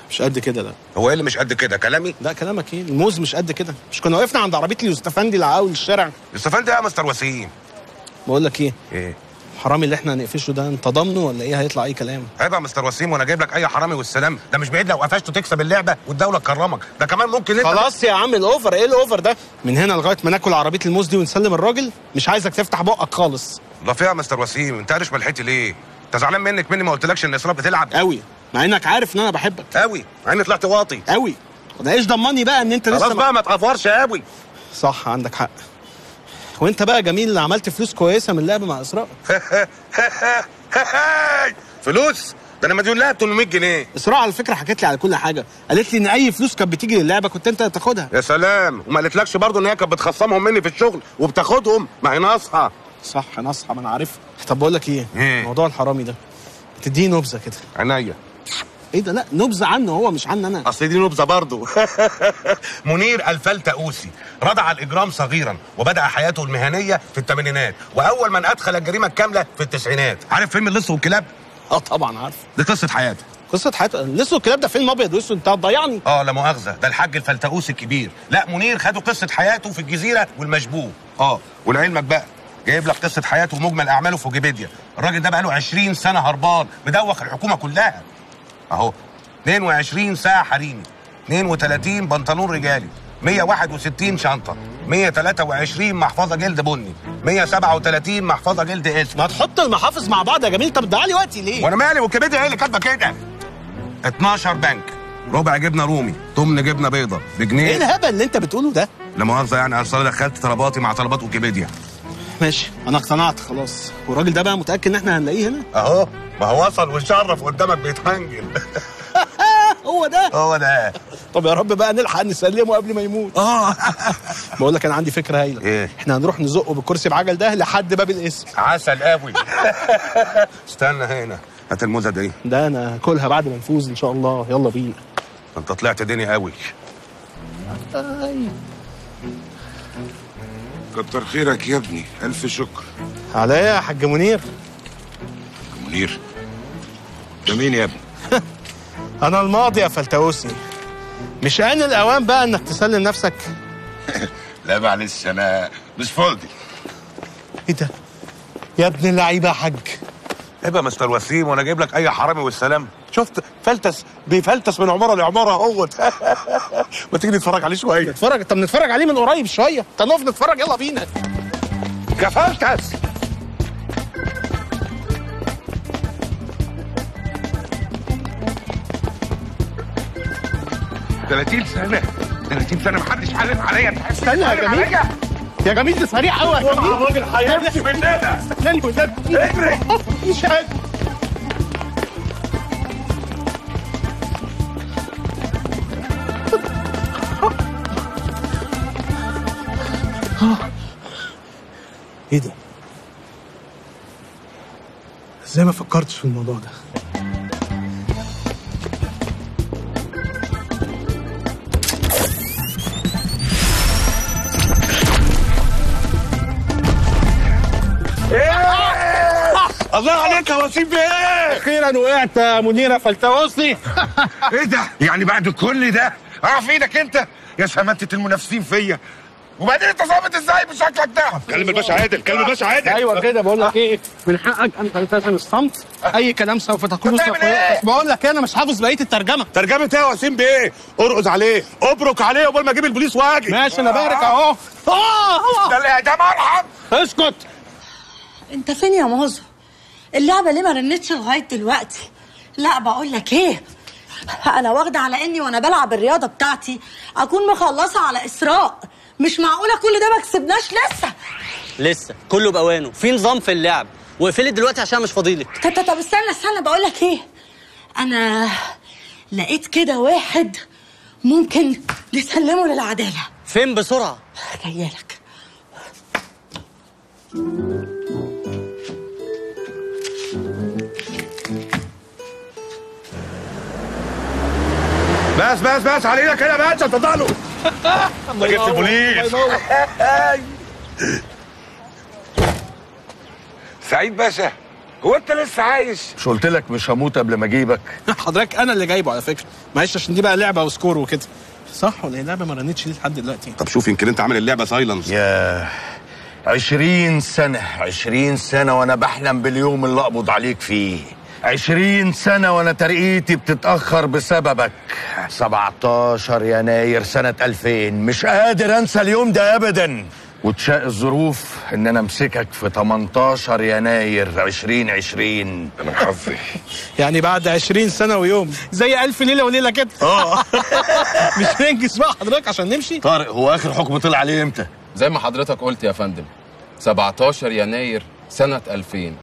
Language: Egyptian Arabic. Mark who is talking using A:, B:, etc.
A: مش قد كده لا
B: هو ايه اللي مش قد كده كلامي
A: لا كلامك ايه الموز مش قد كده مش كنا وقفنا عند عربيه اليوستفندي اللي على اول الشارع
B: استفاد ايه يا مستر وسيم
A: بقول لك ايه
B: ايه
A: الحرامي اللي احنا هنقفشه ده انت ضامنه ولا ايه هيطلع اي كلام
B: عيب يا مستر وسيم وانا جايب لك اي حرامي والسلام ده مش بعيد لو قفشته تكسب اللعبه والدوله تكرمك ده كمان ممكن انت
A: خلاص يا عم الاوفر ايه الاوفر ده من هنا لغايه ما ناكل عربيه الموز دي ونسلم الراجل مش عايزك تفتح بقك خالص
B: لا فيها يا مستر وسيم انت قارش ملحتي ليه انت زعلان منك مني ما قلتلكش ان اسراء بتلعب
A: قوي مع انك عارف ان انا بحبك
B: قوي مع اني طلعت واطي
A: قوي انا ايش ضمني بقى ان انت لسه
B: خلاص
A: ما-
B: بقى ما تقفرش قوي
A: صح عندك حق وانت بقى جميل اللي عملت فلوس كويسه من اللعب مع اسراء
B: فلوس ده انا مديون لها ب 800 جنيه
A: اسراء على فكره حكت لي على كل حاجه قالت لي ان اي فلوس كانت بتيجي للعبه كنت انت تاخدها
B: يا سلام وما قالتلكش برضه ان هي كانت بتخصمهم مني في الشغل وبتاخدهم ما هي ناصحه
A: صح انا اصحى ما انا عارفها طب بقول لك ايه
B: ايه؟
A: موضوع الحرامي ده تديني نبذه كده
B: عينيا
A: ايه ده لا نبذه عنه هو مش عني انا
B: اصل دي نبذه برضه منير الفلتأوسي رضع الاجرام صغيرا وبدا حياته المهنيه في الثمانينات واول من ادخل الجريمه الكامله في التسعينات عارف فيلم اللص والكلاب
A: اه طبعا عارف
B: دي قصه حياته
A: قصه حياته لسه الكلاب ده فيلم ابيض واسود انت هتضيعني
B: اه لا مؤاخذه ده الحاج الفلتأوسي الكبير لا منير خدوا قصه حياته في الجزيره والمشبوه اه ولعلمك بقى جايب لك قصه حياته ومجمل اعماله في ويكيبيديا الراجل ده بقاله 20 سنه هربان مدوخ الحكومه كلها اهو 22 ساعه حريمي 32 بنطلون رجالي 161 شنطه 123 محفظه جلد بني 137 محفظه جلد اسود
A: ما تحط المحافظ مع بعض يا جميل طب ده لي وقتي ليه
B: وانا مالي ويكيبيديا هي اللي كاتبه كده 12 بنك ربع جبنه رومي تمن جبنه بيضه
A: ايه
B: بجنيه
A: الهبل اللي انت بتقوله ده
B: لا مؤاخذه يعني اصل دخلت طلباتي مع طلبات ويكيبيديا
A: ماشي انا اقتنعت خلاص والراجل ده بقى متاكد ان احنا هنلاقيه هنا
B: اهو ما هو وصل وشرف قدامك بيتحنجل
A: هو ده
B: هو ده
A: طب يا رب بقى نلحق نسلمه قبل ما يموت
B: اه
A: بقول لك انا عندي فكره هايله
B: ايه؟
A: احنا هنروح نزقه بالكرسي بعجل ده لحد باب القسم
B: عسل قوي استنى هنا هات الموزه دي
A: ده انا هاكلها بعد ما نفوز ان شاء الله يلا بينا
B: انت طلعت ديني قوي
C: كتر خيرك يا ابني ألف شكر
A: عليا يا حاج منير
C: منير ده مين يا ابني؟
A: انا الماضي يا فلتوسي مش آن الاوان بقى انك تسلم نفسك
C: لا معلش أنا مش فاضي
A: ايه ده يا ابن اللعيبه يا حاج
B: عيب يا مستر وسيم وانا جايب لك اي حرامي والسلام شفت فلتس بيفلتس من عماره لعماره اهوت ما تيجي نتفرج عليه شويه
A: نتفرج طب نتفرج عليه من قريب شويه طب نقف نتفرج يلا بينا
B: يا فلتس
C: 30 سنة 30 سنة محدش حلف عليا
A: استنى يا جميل يا جميل ده سريع قوي يا جميل
C: الراجل هيمشي مننا
A: استنى قدام مش قادر ايه ده؟ ازاي ما فكرتش في الموضوع ده؟
B: الله عليك يا وسيم بيه
A: اخيرا وقعت يا منيره فلتوصي
C: ايه ده؟ يعني بعد كل ده اعرف ايدك انت يا شماتة المنافسين فيا وبعدين انت ظابط ازاي بشكلك ده؟ كلم الباشا عادل كلم الباشا عادل
A: ايوه كده بقول لك ايه من حقك ان تلتزم الصمت اي كلام سوف تكون
C: بتعمل
A: سوف
C: إيه؟
A: بس بقول لك إيه، انا مش حافظ بقيه الترجمه
B: ترجمة ايه يا وسيم بيه ارقص عليه ابرك عليه قبل ما اجيب البوليس واجي
A: ماشي انا بارك اهو اه
C: ده الاعدام ارحم
A: اسكت
D: انت فين يا مازو اللعبه ليه ما رنتش لغايه دلوقتي لا بقول لك ايه انا واخده على اني وانا بلعب الرياضه بتاعتي اكون مخلصه على اسراء مش معقوله كل ده ما كسبناش لسه
E: لسه كله باوانه في نظام في اللعب واقفلي دلوقتي عشان مش فاضيلك
D: طب طب طب استنى استنى بقول لك ايه انا لقيت كده واحد ممكن نسلمه للعداله
E: فين بسرعه
D: جايه لك
B: بس بس بس على ايدك كده بس اتفضل له جبت البوليس
C: سعيد باشا هو انت لسه عايش
F: مش قلت لك مش هموت قبل ما اجيبك
A: حضرتك انا اللي جايبه على فكره معلش عشان دي بقى لعبه وسكور وكده صح ولا هي لعبه ما رنتش ليه لحد دلوقتي
B: طب شوف يمكن انت عامل اللعبه سايلنس
F: يا عشرين سنة عشرين سنة وأنا بحلم باليوم اللي أقبض عليك فيه عشرين سنة وأنا ترقيتي بتتأخر بسببك 17 يناير سنة 2000 مش قادر أنسى اليوم ده أبدا وتشاء الظروف إن أنا أمسكك في 18 يناير 2020
C: انا حظي
A: يعني بعد 20 سنه ويوم زي ألف ليله وليله كده
F: آه
A: مش ننجز بقى حضرتك عشان نمشي
F: طارق هو آخر حكم طلع عليه إمتى؟
G: زي ما حضرتك قلت يا فندم 17 يناير سنة 2000